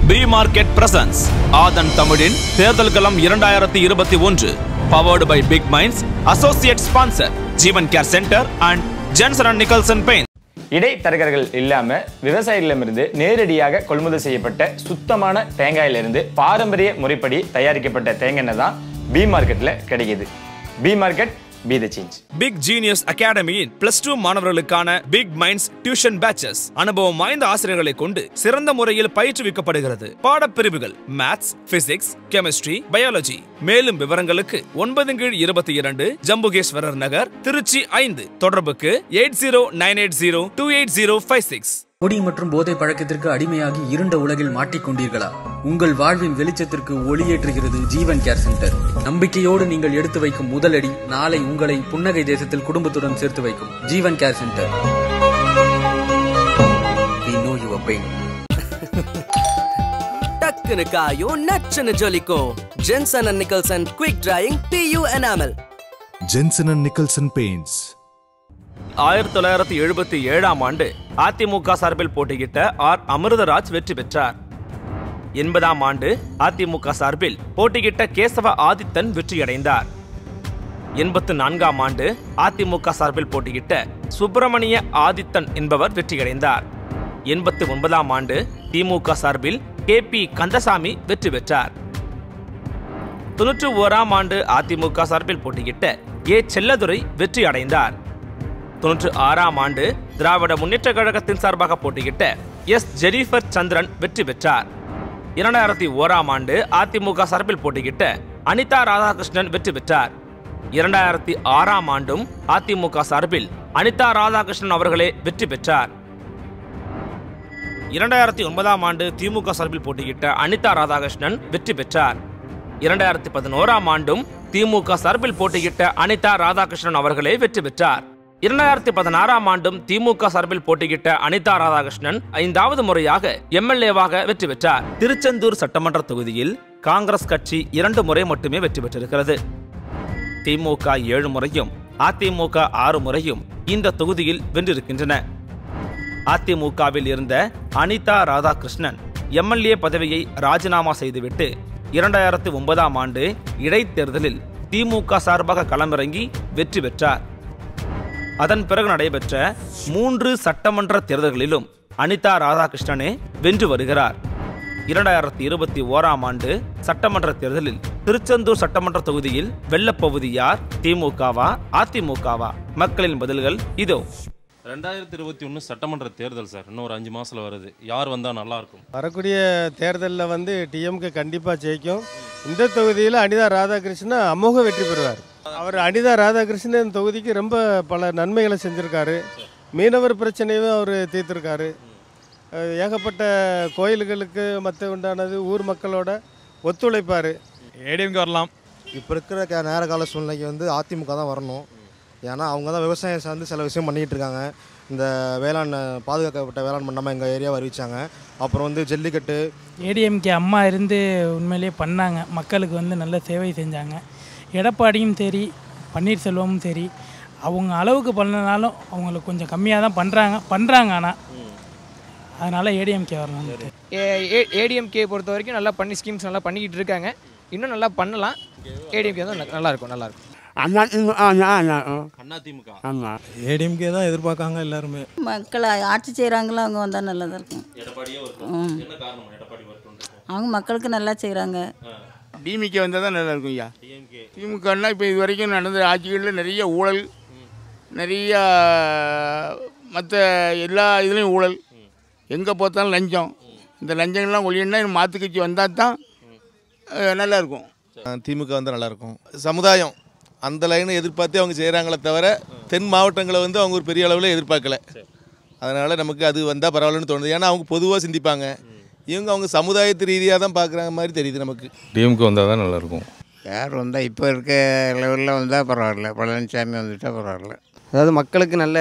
B market presence ஆதன் தமிழின் தேர்தல் களம் இரண்டாயிரத்தி இருபத்தி ஒன்று powered by Big Minds associate sponsor Jeevan care centre and Jensen and Nicholson paint இடைத்தரகர்கள் இல்லாம விவசாயிகளிடமிருந்து நேரடியாக கொள்முதல் செய்யப்பட்ட சுத்தமான தேங்காயிலிருந்து பாரம்பரிய முறைப்படி தயாரிக்கப்பட்ட தேங்காய் எண்ணெய் தான் பி மார்க்கெட்ல கிடைக்குது B market B the change Big Genius அகாடமியின் பிளஸ் டூ மாணவர்களுக்கான பிக் மைண்ட்ஸ் டியூஷன் பேச்சஸ் அனுபவம் வாய்ந்த ஆசிரியர்களை கொண்டு சிறந்த முறையில் பயிற்றுவிக்கப்படுகிறது பாடப்பிரிவுகள் மேத்ஸ் பிசிக்ஸ் கெமிஸ்ட்ரி பயாலஜி மேலும் விவரங்களுக்கு ஒன்பது கீழ் இருபத்தி இரண்டு ஜம்புகேஸ்வரர் நகர் திருச்சி ஐந்து தொடர்புக்கு eight zero nine eight zero two eight zero five six குடி மற்றும் போதை பழக்கத்திற்கு அடிமையாகி இருண்ட உலகில் மாட்டிக்கொண்டீர்களா உங்கள் வாழ்வின் வெளிச்சத்திற்கு ஒளியேற்றுகிறது ஜீவன் கேர் சென்டர் நம்பிக்கையோடு நீங்கள் எடுத்து வைக்கும் முதலடி நாளை உங்களை புன்னகை தேசத்தில் குடும்பத்துடன் சேர்த்து வைக்கும் Jeevan care centre We know your pain. டக்குனு காயும் நச்சுன்னு ஜொலிக்கும் Jensen and Nicholson quick drying PU enamel Jensen and Nicholson Paints. ஆயிரத்தி தொள்ளாயிரத்தி எழுபத்தி ஏழாம் ஆண்டு அதிமுக சார்பில் போட்டியிட்ட ஆர் அமிர்தராஜ் வெற்றி பெற்றார் எண்பதாம் ஆண்டு அதிமுக சார்பில் போட்டியிட்ட கேசவ ஆதித்தன் வெற்றியடைந்தார் எண்பத்து நான்காம் ஆண்டு அதிமுக சார்பில் போட்டியிட்ட சுப்பிரமணிய ஆதித்தன் என்பவர் வெற்றியடைந்தார் எண்பத்து ஒன்பதாம் ஆண்டு திமுக சார்பில் கே பி கந்தசாமி வெற்றி பெற்றார் தொன்னூற்றி ஓராம் ஆண்டு அதிமுக சார்பில் போட்டியிட்ட ஏ செல்லதுரை வெற்றி அடைந்தார் தொன்னூற்று ஆறாம் ஆண்டு திராவிட முன்னேற்ற கழகத்தின் சார்பாக போட்டியிட்ட எஸ் ஜெனிஃபர் சந்திரன் வெற்றி பெற்றார் இரண்டாயிரத்தி ஓராம் ஆண்டு அதிமுக சார்பில் போட்டியிட்ட அனிதா ராதாகிருஷ்ணன் வெற்றி பெற்றார் இரண்டாயிரத்தி ஆறாம் ஆண்டும் அதிமுக சார்பில் அனிதா ராதாகிருஷ்ணன் அவர்களே வெற்றி பெற்றார் இரண்டாயிரத்தி ஒன்பதாம் ஆண்டு திமுக சார்பில் போட்டியிட்ட அனிதா ராதாகிருஷ்ணன் வெற்றி பெற்றார் இரண்டாயிரத்தி பதினோராம் ஆண்டும் திமுக சார்பில் போட்டியிட்ட அனிதா ராதாகிருஷ்ணன் அவர்களே வெற்றி பெற்றார் இரண்டாயிரத்தி பதினாறாம் ஆண்டும் திமுக சார்பில் போட்டியிட்ட அனிதா ராதாகிருஷ்ணன் ஐந்தாவது முறையாக எம்எல்ஏவாக வெற்றி பெற்றார் திருச்செந்தூர் சட்டமன்ற தொகுதியில் காங்கிரஸ் கட்சி இரண்டு முறை மட்டுமே வெற்றி பெற்றிருக்கிறது திமுக ஏழு முறையும் அதிமுக ஆறு முறையும் இந்த தொகுதியில் வென்றிருக்கின்றன அதிமுகவில் இருந்த அனிதா ராதாகிருஷ்ணன் எம்எல்ஏ பதவியை ராஜினாமா செய்துவிட்டு இரண்டாயிரத்தி ஒன்பதாம் ஆண்டு இடைத்தேர்தலில் திமுக சார்பாக களமிறங்கி வெற்றி பெற்றார் அதன் பிறகு நடைபெற்ற மூன்று சட்டமன்ற தேர்தல்களிலும் அனிதா ராதாகிருஷ்ணனே வென்று வருகிறார் இரண்டாயிரத்தி இருபத்தி ஓராம் ஆண்டு சட்டமன்ற தேர்தலில் திருச்செந்தூர் சட்டமன்ற தொகுதியில் வெள்ளப்பகுதி யார் திமுகவா அதிமுகவா மக்களின் பதில்கள் இதோ ரெண்டாயிரத்தி இருபத்தி ஒன்று சட்டமன்ற தேர்தல் சார் இன்னும் ஒரு அஞ்சு மாசத்துல வருது யார் வந்தால் நல்லா இருக்கும் வரக்கூடிய தேர்தலில் வந்து டிஎம்கே கண்டிப்பாக ஜெயிக்கும் இந்த தொகுதியில் அனிதா ராதாகிருஷ்ணன் அமோக வெற்றி பெறுவார் அவர் அனிதா ராதாகிருஷ்ணன் இந்த தொகுதிக்கு ரொம்ப பல நன்மைகளை செஞ்சுருக்காரு மீனவர் பிரச்சனையும் அவர் தீர்த்திருக்காரு அஹ் ஏகப்பட்ட கோயில்களுக்கு மற்ற உண்டானது ஊர் மக்களோட ஒத்துழைப்பார் ஏடிஎம்கே வரலாம் இப்போ இருக்கிற க- நேர கால சூழ்நிலைக்கு வந்து அதிமுக தான் வரணும் ஏன்னா அவங்க தான் விவசாயம் சார்ந்து சில விஷயம் பண்ணிகிட்டு இருக்காங்க இந்த வேளாண் பாதுகாக்கப்பட்ட வேளாண் மண்டபம் எங்கள் ஏரியாவை அறிவிச்சாங்க அப்புறம் வந்து ஜல்லிக்கட்டு ஏடிஎம்கே அம்மா இருந்து உண்மையிலேயே பண்ணாங்க மக்களுக்கு வந்து நல்ல சேவை செஞ்சாங்க எடப்பாடியும் சரி பன்னீர்செல்வமும் சரி அவங்க அளவுக்கு பண்ணனாலும் அவங்களுக்கு கொஞ்சம் கம்மியாக தான் பண்ணுறாங்க பண்ணுறாங்க ஆனால் அதனால் ஏடிஎம்கே வரலாம் ஏடிஎம்கே பொறுத்த வரைக்கும் நல்லா பண்ணி ஸ்கீம்ஸ் நல்லா பண்ணிக்கிட்டு இருக்காங்க இன்னும் நல்லா பண்ணலாம் ஏடிஎம்கே தான் நல்லா இருக்கும் நல்லா இருக்கும் அண்ணா திமுக ஆமாம் ஏடிஎம்கே தான் எதிர்பார்க்காங்க எல்லாருமே மக்களை ஆட்சி செய்கிறாங்களோ அவங்க வந்தால் நல்லதாக இருக்கும் எடப்பாடியே ம். வரட்டும் என்ன காரணம் எடப்பாடி வரட்டும் அவங்க மக்களுக்கு நல்லா செய்கிறாங்க டிமிகே வந்தால் தான் நல்லா இருக்கும் ஐயா டிஎம்கே திமுகன்னா இப்போ இது வரைக்கும் நடந்த ஆட்சிகளில் நிறைய ஊழல் நிறைய மற்ற எல்லா இதுலேயும் ஊழல் எங்கே பார்த்தாலும் லஞ்சம் இந்த லஞ்சங்கள்லாம் ஒழியன்னா மாற்று கட்சி வந்தால் தான் அஹ், நல்லா இருக்கும் திமுக வந்தால் நல்லாயிருக்கும் சமுதாயம் அந்த லைனை எதிர்பார்த்தே அவங்க செய்கிறாங்களே தவிர தென் மாவட்டங்களை வந்து அவங்க ஒரு பெரிய அளவில் எதிர்பார்க்கல அதனால் நமக்கு அது வந்தால் பரவாயில்லன்னு தோணுது ஏன்னா அவங்க பொதுவாக சிந்திப்பாங்க இவங்க அவங்க சமுதாயத்து ரீதியாக தான் பார்க்குறாங்க மாதிரி தெரியுது நமக்கு டிஎம்கே வந்தால் தான் நல்லாயிருக்கும் யார் வந்தால் இப்போ இருக்க லெவலில் வந்தால் பரவாயில்ல பழனிசாமி வந்துட்டால் பரவாயில்ல அதாவது மக்களுக்கு நல்ல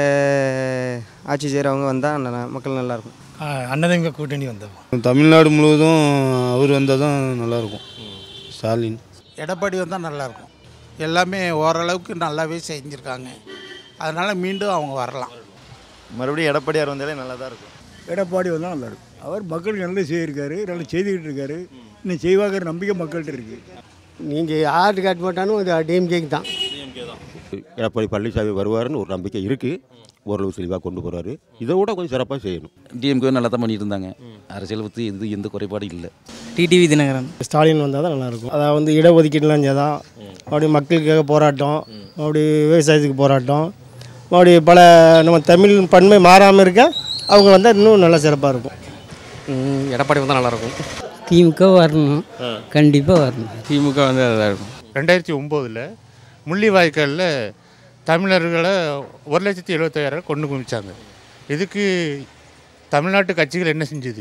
ஆட்சி செய்கிறவங்க வந்தால் மக்கள் நல்லாயிருக்கும் அண்ணதங்க கூட்டணி வந்தோம் தமிழ்நாடு முழுவதும் அவர் வந்தால் தான் நல்லாயிருக்கும் ஸ்டாலின் எடப்பாடி வந்தால் நல்லாயிருக்கும் எல்லாமே ஓரளவுக்கு நல்லாவே செஞ்சுருக்காங்க அதனால் மீண்டும் அவங்க வரலாம் மறுபடியும் எடப்பாடியார் வந்தாலே நல்லா தான் இருக்கும் எடப்பாடி வந்தால் நல்லா இருக்கும் அவர் மக்களுக்கு நல்லது செய்திருக்காரு நல்லா செய்துக்கிட்டு இருக்காரு இன்னும் செய்வாங்கிற நம்பிக்கை மக்கள்கிட்ட இருக்குது நீங்கள் யார் காட்ட மாட்டாலும் அது டிஎம்கேக்கு தான் எடப்பாடி பழனிசாமி வருவாருன்னு ஒரு நம்பிக்கை இருக்குது ஓரளவு தெளிவாக கொண்டு போகிறாரு இதை விட கொஞ்சம் சிறப்பாக செய்யணும் டிஎம்கே நல்லா தான் பண்ணிட்டு இருந்தாங்க அரசியல் பற்றி எந்த எந்த குறைபாடும் இல்லை டிடிவி தினகரன் ஸ்டாலின் வந்தால் தான் நல்லாயிருக்கும் அதாவது வந்து இடஒதுக்கீடுலாம் செய்தான் அப்படி மக்களுக்காக போராட்டம் அப்படி விவசாயத்துக்கு போராட்டம் அப்படி பல நம்ம தமிழ் பன்மை மாறாமல் இருக்க அவங்க வந்தால் இன்னும் நல்லா சிறப்பாக இருக்கும் எடப்பாடி வந்தால் நல்லாயிருக்கும் திமுக வரணும் கண்டிப்பாக வரணும் திமுக வந்து அதாக இருக்கும் ரெண்டாயிரத்தி ஒம்போதில் முள்ளிவாய்க்காலில் தமிழர்களை ஒரு லட்சத்தி எழுபத்தாயிரம் கொண்டு குமிச்சாங்க இதுக்கு தமிழ்நாட்டு கட்சிகள் என்ன செஞ்சுது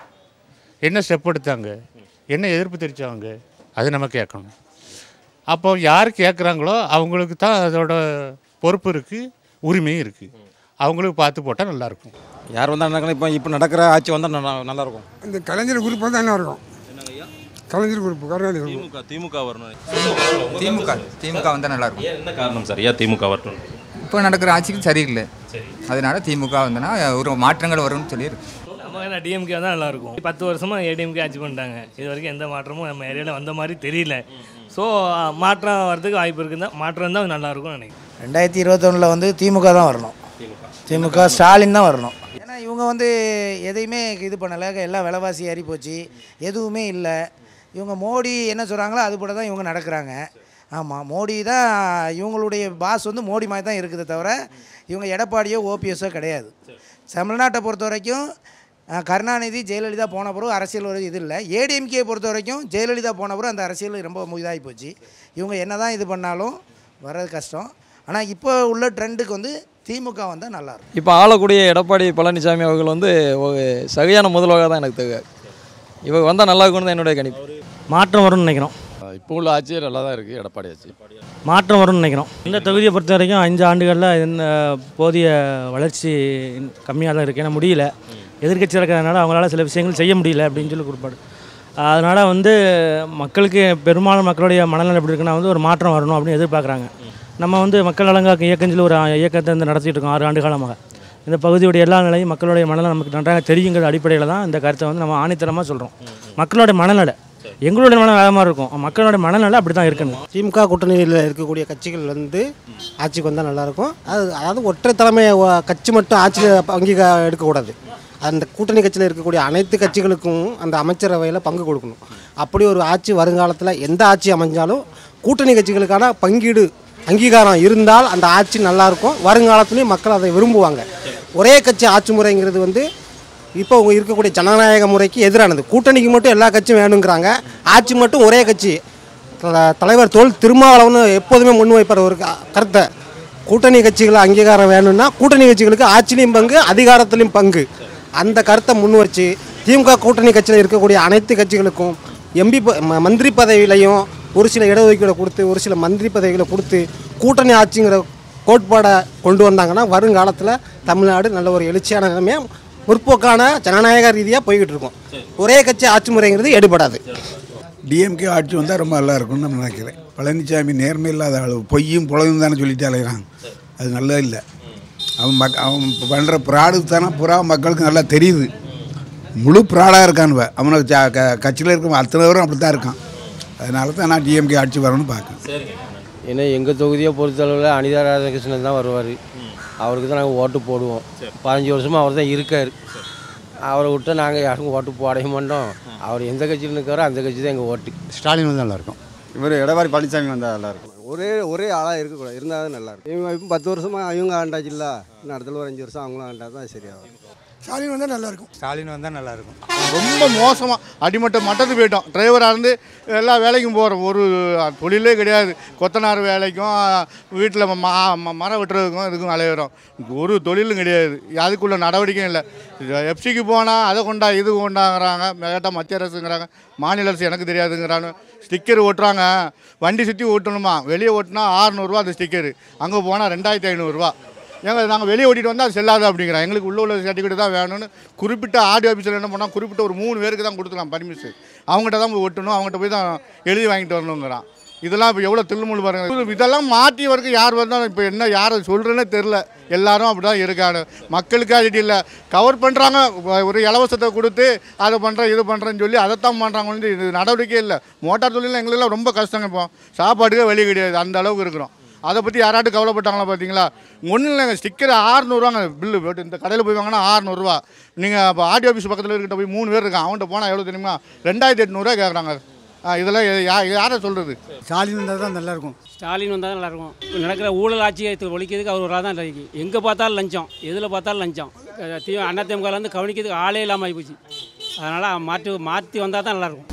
என்ன ஸ்டெப் எடுத்தாங்க என்ன எதிர்ப்பு தெரிவித்தாங்க அது நம்ம கேட்கணும் அப்போ யார் கேட்குறாங்களோ அவங்களுக்கு தான் அதோட பொறுப்பு இருக்குது உரிமையும் இருக்குது அவங்களுக்கு பார்த்து போட்டால் நல்லாயிருக்கும் யார் வந்தால் நடக்கலாம் இப்போ இப்போ நடக்கிற ஆட்சி வந்தால் நல்லா நல்லாயிருக்கும் இந்த கலைஞர் குரூப் தான் என்ன இருக்கும் கலைஞர் குரூப் கருணாநிதி group. திமுக திமுக வரணும் திமுக திமுக வந்தால் நல்லா இருக்கும் ஏன் என்ன காரணம் சார் ஏன் திமுக வரணும் இப்போ நடக்கிற ஆட்சிக்கு சரியில்லை அதனால திமுக வந்தனா ஒரு மாற்றங்கள் வரும்னு சொல்லியிருக்கு நம்ம என்ன டிஎம்கே தான் நல்லா இருக்கும் பத்து வருஷமா ஏடிஎம்கே ஆட்சி பண்ணிட்டாங்க இது வரைக்கும் எந்த மாற்றமும் நம்ம ஏரியாவில் வந்த மாதிரி தெரியல ஸோ மாற்றம் வரதுக்கு வாய்ப்பு இருக்குன்னு தான் மாற்றம் தான் நல்லா இருக்கும்னு நினைக்கிறேன் ரெண்டாயிரத்தி இருபத்தொன்னில் வந்து திமுக தான் வரணும் திமுக ஸ்டாலின் தான் வரணும் ஏன்னா இவங்க வந்து எதையுமே இது பண்ணலை எல்லாம் விலைவாசி ஏறி போச்சு எதுவுமே இல்லை இவங்க மோடி என்ன சொல்கிறாங்களோ அது போல தான் இவங்க நடக்கிறாங்க ஆமாம் மோடி தான் இவங்களுடைய பாஸ் வந்து மோடி மாதிரி தான் இருக்குதே தவிர இவங்க எடப்பாடியோ ஓபிஎஸ்ஸோ கிடையாது தமிழ்நாட்டை பொறுத்த வரைக்கும் அஹ், கருணாநிதி ஜெயலலிதா போன பிறகு அரசியல் ஒரு இது இல்லை ஏடிஎம்கே பொறுத்த வரைக்கும் ஜெயலலிதா போன பிறகு அந்த அரசியல் ரொம்ப இதாகி போச்சு இவங்க என்ன தான் இது பண்ணாலும் வர்றது கஷ்டம் ஆனால் இப்போ உள்ள ட்ரெண்டுக்கு வந்து திமுக வந்தால் நல்லாயிருக்கும் இப்போ ஆளக்கூடிய எடப்பாடி பழனிசாமி அவர்கள் வந்து ஒரு சரியான முதல்வராக தான் எனக்கு தெரியாது இவர் வந்தால் நல்லா இருக்கும்னு தான் என்னுடைய கணிப்பு மாற்றம் வரும்னு நினைக்கிறோம் இப்போ உள்ள ஆட்சியே நல்லா தான் இருக்குது எடப்பாடி ஆட்சி மாற்றம் வரும்னு நினைக்கிறோம் இந்த தொகுதியை பொறுத்த வரைக்கும் அஞ்சு ஆண்டுகளில் இந்த போதிய வளர்ச்சி கம்மியாக தான் இருக்குது ஏன்னா முடியல எதிர்க்கட்சி இருக்கிறதுனால அவங்களால சில விஷயங்கள் செய்ய முடியல அப்படின்னு சொல்லி கொடுப்பாடு அதனால் வந்து மக்களுக்கு பெரும்பாலும் மக்களுடைய மனநலம் எப்படி இருக்குன்னா வந்து ஒரு மாற்றம் வரணும் அப்படின்னு எதிர்பார்க்குறாங்க நம்ம வந்து மக்கள் நலங்காக்கும் இயக்கம் சொல்லி ஒரு இயக்கத்தை வந்து நடத்திட்டு இருக்கோம் ஆறு ஆண்டு காலமாக இந்த பகுதியுடைய எல்லா நிலையும் மக்களுடைய மனநலம் நமக்கு நன்றாக தெரியுங்கிற அடிப்படையில் தான் இந்த கருத்தை வந்து நம்ம ஆணித்தரமாக சொல்கிறோம் மக்களுடைய மனநல எங்களுடைய மனம் வேறு மாதிரி இருக்கும் மக்களுடைய மனநல அப்படி தான் இருக்கணும் திமுக கூட்டணியில் இருக்கக்கூடிய கட்சிகள் வந்து ஆட்சிக்கு வந்தால் நல்லாயிருக்கும் அது அதாவது ஒற்றை தலைமை வ- கட்சி மட்டும் ஆட்சியில் அங்கீகா எடுக்கக்கூடாது அந்த கூட்டணி கட்சியில் இருக்கக்கூடிய அனைத்து கட்சிகளுக்கும் அந்த அமைச்சரவையில் பங்கு கொடுக்கணும் அப்படி ஒரு ஆட்சி வருங்காலத்தில் எந்த ஆட்சி அமைஞ்சாலும் கூட்டணி கட்சிகளுக்கான பங்கீடு அங்கீகாரம் இருந்தால் அந்த ஆட்சி நல்லாயிருக்கும் வருங்காலத்துலேயும் மக்கள் அதை விரும்புவாங்க ஒரே கட்சி ஆட்சி முறைங்கிறது வந்து இப்போ உங்க இருக்கக்கூடிய ஜனநாயக முறைக்கு எதிரானது கூட்டணிக்கு மட்டும் எல்லா கட்சியும் வேணுங்கிறாங்க ஆட்சி மட்டும் ஒரே கட்சி தல- தலைவர் தோல் திருமாவளவன் எப்போதுமே முன்வைப்பார் ஒரு க- கருத்தை கூட்டணி கட்சிகள் அங்கீகாரம் வேணும்னா கூட்டணி கட்சிகளுக்கு ஆட்சிலையும் பங்கு அதிகாரத்திலையும் பங்கு அந்த கருத்தை முன் வச்சு திமுக கூட்டணி கட்சியில் இருக்கக்கூடிய அனைத்து கட்சிகளுக்கும் எம்பி ப- ம- மந்திரி பதவியிலையும் ஒரு சில இடஒதுக்கீடை கொடுத்து ஒரு சில மந்திரி பதவிகளை கொடுத்து கூட்டணி ஆட்சிங்கிற கோட்பாடை கொண்டு வந்தாங்கன்னா வருங்காலத்தில் தமிழ்நாடு நல்ல ஒரு எழுச்சியான நிலைமையை முற்போக்கான ஜனநாயக ரீதியாக போய்கிட்டு இருக்கும் ஒரே கட்சி ஆட்சி முறைங்கிறது எடுபடாது டிஎம்கே ஆட்சி வந்தால் ரொம்ப நல்லா இருக்கும்னு நான் நினைக்கிறேன் பழனிசாமி நேர்மை இல்லாத ஆள் பொய்யும் புலவும் தானே சொல்லிட்டு அலைகிறான் அது நல்லா இல்லை அவன் மக் அவன் பண்ணுற ப்ராடு தானே புறா மக்களுக்கு நல்லா தெரியுது முழு ப்ராடாக இருக்கானுவ அவனுக்கு ஜா- க கட்சியில் இருக்கிற அத்தனை பேரும் அப்படி தான் இருக்கான் அதனால தான் நான் டிஎம்கே ஆட்சி வரணும்னு பார்க்கேன் ஏன்னா எங்கள் தொகுதியை பொறுத்தளவில் அனிதா ராதாகிருஷ்ணன் தான் வருவார் அவருக்கு தான் நாங்கள் ஓட்டு போடுவோம் பதினஞ்சு வருஷமாக அவர் தான் இருக்கார் அவரை விட்டு நாங்கள் யாருக்கும் ஓட்டு போடவே மாட்டோம் அவர் எந்த கட்சியில் இருக்காரோ அந்த கட்சி தான் எங்கள் ஓட்டு ஸ்டாலின் வந்து நல்லா இருக்கும் இவர் எடப்பாடி பழனிசாமி வந்தால் நல்லா இருக்கும் ஒரே ஒரே ஆளாக இருக்கக்கூடாது இருந்தால் தான் நல்லா இருக்கும் இவங்க இப்போ பத்து வருஷமாக இவங்க ஆண்டாச்சுல்ல இன்னும் அடுத்த ஒரு அஞ்சு வருஷம் அவங்களும் ஆண்டா தான் சரியாகும் ஸ்டாலின் வந்தால் நல்லா இருக்கும் ஸ்டாலின் வந்தால் நல்லா இருக்கும் ரொம்ப மோசமாக அடிமட்ட மட்டத்து போயிட்டோம் டிரைவராக இருந்து எல்லா வேலைக்கும் போகிறோம் ஒரு தொழிலே கிடையாது கொத்தனார் வேலைக்கும் வீட்டில் மா ம- மரம் வெட்டுறதுக்கும் இதுக்கும் அலையிறோம் ஒரு தொழிலும் கிடையாது அதுக்குள்ள நடவடிக்கையும் இல்லை எஃப்சிக்கு போனால் அதை கொண்டா இது கொண்டாங்கிறாங்க கேட்டால் மத்திய அரசுங்கிறாங்க மாநில அரசு எனக்கு தெரியாதுங்கிறாங்க ஸ்டிக்கர் ஓட்டுறாங்க வண்டி சுற்றி ஓட்டணுமா வெளியே ஓட்டினா ஆறுநூறுவா அந்த ஸ்டிக்கரு அங்கே போனால் ரெண்டாயிரத்தி ஐநூறுரூவா ஏங்க நாங்கள் வெளியே ஓட்டிட்டு வந்தால் அது செல்லாது அப்படிங்கிறான் எங்களுக்கு உள்ள உள்ள சர்டிஃபிகேட் தான் வேணும்னு குறிப்பிட்ட ஆர்டி ஆஃபீஸில் என்ன பண்ணால் குறிப்பிட்ட ஒரு மூணு பேருக்கு தான் கொடுத்துக்கலாம் பர்மிஷன் அவங்ககிட்ட தான் போய் ஒட்டணும் அவங்ககிட்ட போய் தான் எழுதி வாங்கிட்டு வரணுங்கிறான் இதெல்லாம் இப்போ எவ்வளோ தில்லுமுள்ளு பாருங்க இதெல்லாம் மாற்றி வரைக்கும் யார் வந்தாலும் இப்போ என்ன யாரை சொல்கிறேன்னே தெரில எல்லாரும் அப்படி தான் இருக்காங்க மக்களுக்கு அது இல்லை கவர் பண்ணுறாங்க ஒரு இலவசத்தை கொடுத்து அதை பண்ணுறேன் இது பண்ணுறேன்னு சொல்லி அதைத்தான் பண்ணுறாங்க வந்து இது நடவடிக்கை இல்லை மோட்டார் தொழில் எங்களுக்கெல்லாம் ரொம்ப கஷ்டங்க இப்போ சாப்பாட்டுக்கே வழி கிடையாது அந்த அளவுக்கு இருக்கிறோம் அதை பற்றி யாராட்டும் கவலைப்பட்டாங்களா பார்த்தீங்களா ஒன்றும் இல்லைங்க ஸ்டிக்கர் ஆறுநூறுவாங்க பில்லு போட்டு இந்த கடையில் போய் வாங்கினா ஆறுநூறுவா நீங்கள் இப்போ ஆர்டி ஆஃபீஸ் பக்கத்தில் இருக்கிட்ட போய் மூணு பேர் இருக்கான் அவன்கிட்ட போனால் எவ்வளோ தெரியுமா ரெண்டாயிரத்தி எட்நூறுவா கேட்குறாங்க இதெல்லாம் யா யாரை சொல்கிறது ஸ்டாலின் வந்தால் தான் நல்லாயிருக்கும் ஸ்டாலின் வந்தால் நல்லா இருக்கும் இப்ப நடக்கிற ஊழல் ஆட்சியை ஒழிக்கிறதுக்கு அவர் ஒரு தான் இருக்கு எங்கே பார்த்தாலும் லஞ்சம் எதில் பார்த்தாலும் லஞ்சம் அஹ் தி அதிமுகலேருந்து கவனிக்கிறதுக்கு ஆளே இல்லாமல் ஆகிப்போச்சு அதனால் மாற்றி மாற்றி வந்தால் தான் நல்லாயிருக்கும்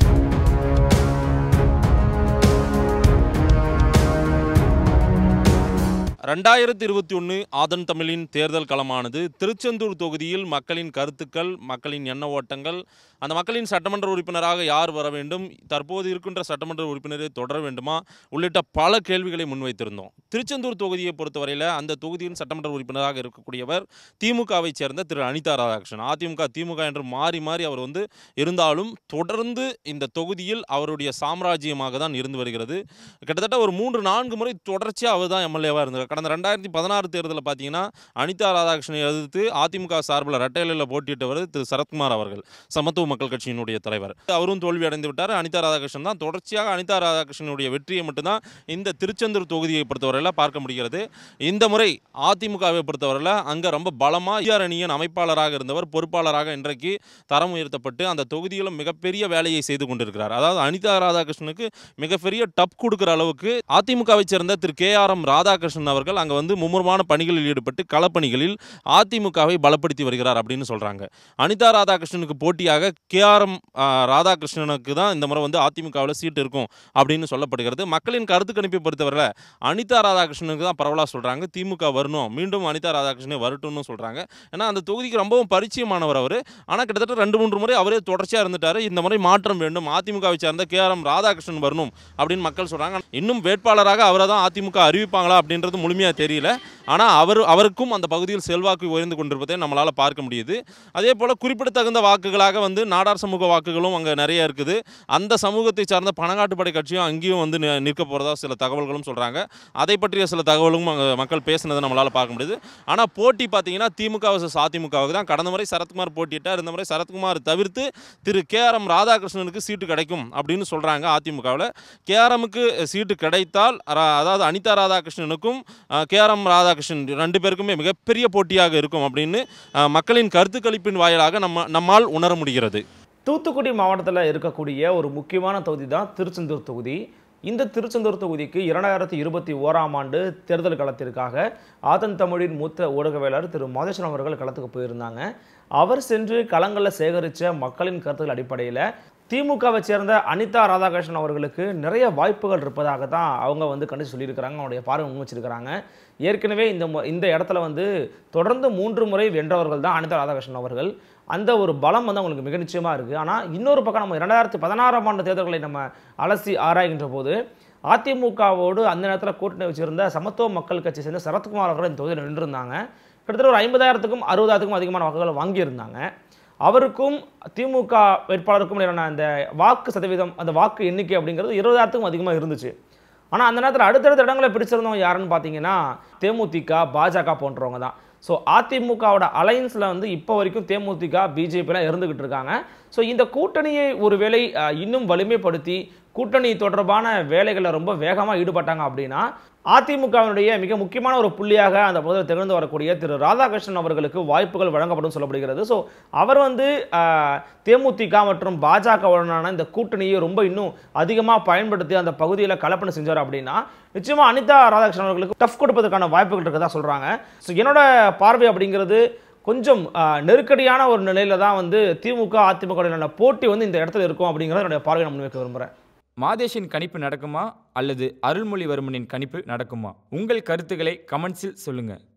ரெண்டாயிரத்தி இருபத்தி ஒன்று ஆதன் தமிழின் தேர்தல் களமானது திருச்செந்தூர் தொகுதியில் மக்களின் கருத்துக்கள் மக்களின் எண்ண ஓட்டங்கள் அந்த மக்களின் சட்டமன்ற உறுப்பினராக யார் வர வேண்டும் தற்போது இருக்கின்ற சட்டமன்ற உறுப்பினரை தொடர வேண்டுமா உள்ளிட்ட பல கேள்விகளை முன்வைத்திருந்தோம் திருச்செந்தூர் தொகுதியை பொறுத்தவரையில் அந்த தொகுதியின் சட்டமன்ற உறுப்பினராக இருக்கக்கூடியவர் திமுகவை சேர்ந்த திரு அனிதா ராதாகிருஷ்ணன் அதிமுக திமுக என்று மாறி மாறி அவர் வந்து இருந்தாலும் தொடர்ந்து இந்த தொகுதியில் அவருடைய சாம்ராஜ்யமாக தான் இருந்து வருகிறது கிட்டத்தட்ட ஒரு மூன்று நான்கு முறை தொடர்ச்சியாக அவர் தான் எம்எல்ஏவாக இருந்தார் கடந்த ரெண்டாயிரத்தி பதினாறு தேர்தலில் பார்த்தீங்கன்னா அனிதா ராதாகிருஷ்ணனை எதிர்த்து அதிமுக சார்பில் ரெட்டையிலில் போட்டியிட்டவர் திரு சரத்குமார் அவர்கள் சமத்துவ மக்கள் கட்சியினுடைய தலைவர் அவரும் தோல்வி அடைந்து விட்டார் அனிதா ராதாகிருஷ்ணன் தான் தொடர்ச்சியாக அனிதா ராதாகிருஷ்ணனுடைய வெற்றியை மட்டும்தான் இந்த திருச்செந்தூர் தொகுதியை பொறுத்தவரையில் பார்க்க முடிகிறது இந்த முறை அதிமுகவை பொறுத்தவரையில் அங்கே ரொம்ப பலமாக இஆர் அணியின் அமைப்பாளராக இருந்தவர் பொறுப்பாளராக இன்றைக்கு தரம் உயர்த்தப்பட்டு அந்த தொகுதியிலும் மிகப்பெரிய வேலையை செய்து கொண்டிருக்கிறார் அதாவது அனிதா ராதாகிருஷ்ணனுக்கு மிகப்பெரிய டப் கொடுக்குற அளவுக்கு அதிமுகவை சேர்ந்த Thiru K R M Radhakrishnan அவர்கள் அங்கே வந்து மும்முரமான பணிகளில் ஈடுபட்டு களப்பணிகளில் அதிமுகவை பலப்படுத்தி வருகிறார் அப்படின்னு சொல்கிறாங்க அனிதா ராதாகிருஷ்ணனுக்கு போட்டியாக கே ஆர் எம் ராதாகிருஷ்ணனுக்கு தான் இந்த முறை வந்து அதிமுகவில் சீட் இருக்கும் அப்படின்னு சொல்லப்படுகிறது மக்களின் கருத்து கணிப்பை பொறுத்தவரையில் அனிதா ராதாகிருஷ்ணனுக்கு தான் பரவலாக சொல்கிறாங்க திமுக வரணும் மீண்டும் அனிதா ராதாகிருஷ்ணனை வரட்டும்னு சொல்கிறாங்க ஏன்னா அந்த தொகுதிக்கு ரொம்பவும் பரிச்சயமானவர் அவர் ஆனால் கிட்டத்தட்ட ரெண்டு மூன்று முறை அவரே தொடர்ச்சியாக இருந்துட்டார் இந்த முறை மாற்றம் வேண்டும் அதிமுகவை சேர்ந்த கே ஆர் எம் ராதாகிருஷ்ணன் வரணும் அப்படின்னு மக்கள் சொல்கிறாங்க இன்னும் வேட்பாளராக அவரை தான் அதிமுக அறிவிப்பாங்களா அப்படின்றது முழுமையாக தெரியல ஆனால் அவர் அவருக்கும் அந்த பகுதியில் செல்வாக்கு உயர்ந்து கொண்டிருப்பதை நம்மளால் பார்க்க முடியுது அதே போல் குறிப்பிடத்தகுந்த வாக்குகளாக வந்து நாடார் சமூக வாக்குகளும் அங்கே நிறைய இருக்குது அந்த சமூகத்தை சார்ந்த பணங்காட்டுப்படை கட்சியும் அங்கேயும் வந்து நி- நிற்க போகிறதா சில தகவல்களும் சொல்கிறாங்க அதை பற்றிய சில தகவலும் அங்கே மக்கள் பேசுனதை நம்மளால் பார்க்க முடியுது ஆனால் போட்டி பார்த்தீங்கன்னா திமுக vs அதிமுகவுக்கு தான் கடந்த முறை சரத்குமார் போட்டியிட்டார் இந்த முறை சரத்குமார் தவிர்த்து திரு கே ஆர் எம் ராதாகிருஷ்ணனுக்கு சீட்டு கிடைக்கும் அப்படின்னு சொல்கிறாங்க அதிமுகவில் கேஆர்எம்முக்கு சீட்டு கிடைத்தால் ரா- அதாவது அனிதா ராதாகிருஷ்ணனுக்கும் கேஆர்எம் ராதாகிருஷ்ணன் ரெண்டு பேருக்குமே மிகப்பெரிய போட்டியாக இருக்கும் அப்படின்னு அஹ், மக்களின் கருத்து கணிப்பின் வாயிலாக நம்ம நம்மால் உணர முடிகிறது தூத்துக்குடி மாவட்டத்தில் இருக்கக்கூடிய ஒரு முக்கியமான தொகுதி தான் திருச்செந்தூர் தொகுதி இந்த திருச்செந்தூர் தொகுதிக்கு இரண்டாயிரத்தி இருபத்தி ஓராம் ஆண்டு தேர்தல் களத்திற்காக ஆதன் தமிழின் மூத்த ஊடகவியலாளர் திரு மாதேஸ்வரன் அவர்கள் களத்துக்கு போயிருந்தாங்க அவர் சென்று களங்களில் சேகரித்த மக்களின் கருத்துக்கள் அடிப்படையில் திமுகவை சேர்ந்த அனிதா ராதாகிருஷ்ணன் அவர்களுக்கு நிறைய வாய்ப்புகள் இருப்பதாக தான் அவங்க வந்து கண்டித்து சொல்லியிருக்கிறாங்க அவங்களுடைய பார்வை முன்வச்சிருக்கிறாங்க ஏற்கனவே இந்த மு- இந்த இடத்துல வந்து தொடர்ந்து மூன்று முறை வென்றவர்கள் தான் அனிதா ராதாகிருஷ்ணன் அவர்கள் அந்த ஒரு பலம் வந்து அவங்களுக்கு மிக நிச்சயமாக இருக்குது ஆனால் இன்னொரு பக்கம் நம்ம இரண்டாயிரத்தி பதினாறாம் ஆண்டு தேர்தல்களை நம்ம அலசி ஆராய்கின்ற போது அதிமுகவோடு அந்த நேரத்தில் கூட்டணி வச்சிருந்த சமத்துவ மக்கள் கட்சி சேர்ந்த சரத்குமார் அவர்கள் இந்த தொகுதியில் நின்றிருந்தாங்க கிட்டத்தட்ட ஒரு ஐம்பதாயிரத்துக்கும் அறுபதாயிரத்துக்கும் அதிகமான வாக்குகளை வாங்கியிருந்தாங்க அவருக்கும் திமுக வேட்பாளருக்கும் இடையிலான அந்த வாக்கு சதவீதம் அந்த வாக்கு எண்ணிக்கை அப்படிங்கிறது இருபதாயிரத்துக்கும் அதிகமாக இருந்துச்சு ஆனால் அந்த நேரத்தில் அடுத்தடுத்த இடங்களை பிடிச்சிருந்தவங்க யாருன்னு பார்த்தீங்கன்னா தேமுதிக பாஜக போன்றவங்க தான் ஸோ அதிமுகவோட அலையன்ஸில் வந்து இப்போ வரைக்கும் தேமுதிக பிஜேபிலாம் இருந்துக்கிட்டு இருக்காங்க ஸோ இந்த கூட்டணியை ஒருவேளை அஹ், இன்னும் வலிமைப்படுத்தி கூட்டணி தொடர்பான வேலைகளில் ரொம்ப வேகமாக ஈடுபட்டாங்க அப்படின்னா அதிமுகவினுடைய மிக முக்கியமான ஒரு புள்ளியாக அந்த பகுதியில் திகழ்ந்து வரக்கூடிய திரு ராதாகிருஷ்ணன் அவர்களுக்கு வாய்ப்புகள் வழங்கப்படும் சொல்லப்படுகிறது ஸோ அவர் வந்து ஆஹ், தேமுதிக மற்றும் பாஜகவுடனான இந்த கூட்டணியை ரொம்ப இன்னும் அதிகமாக பயன்படுத்தி அந்த பகுதியில் கலப்பணம் செஞ்சார் அப்படின்னா நிச்சயமாக அனிதா ராதாகிருஷ்ணன் அவர்களுக்கு டஃப் கொடுப்பதற்கான வாய்ப்புகள் இருக்கதா சொல்கிறாங்க ஸோ என்னோட பார்வை அப்படிங்கிறது கொஞ்சம் ஆஹ், நெருக்கடியான ஒரு நிலையில தான் வந்து திமுக அதிமுக இடையிலான போட்டி வந்து இந்த இடத்துல இருக்கும் அப்படிங்கிறத என்னுடைய பார்வையை நான் முன்வைக்க விரும்புகிறேன் மாதேஷின் கணிப்பு நடக்குமா அல்லது அருள்மொழிவர்மனின் கணிப்பு நடக்குமா உங்கள் கருத்துக்களை கமெண்ட்ஸில் சொல்லுங்கள்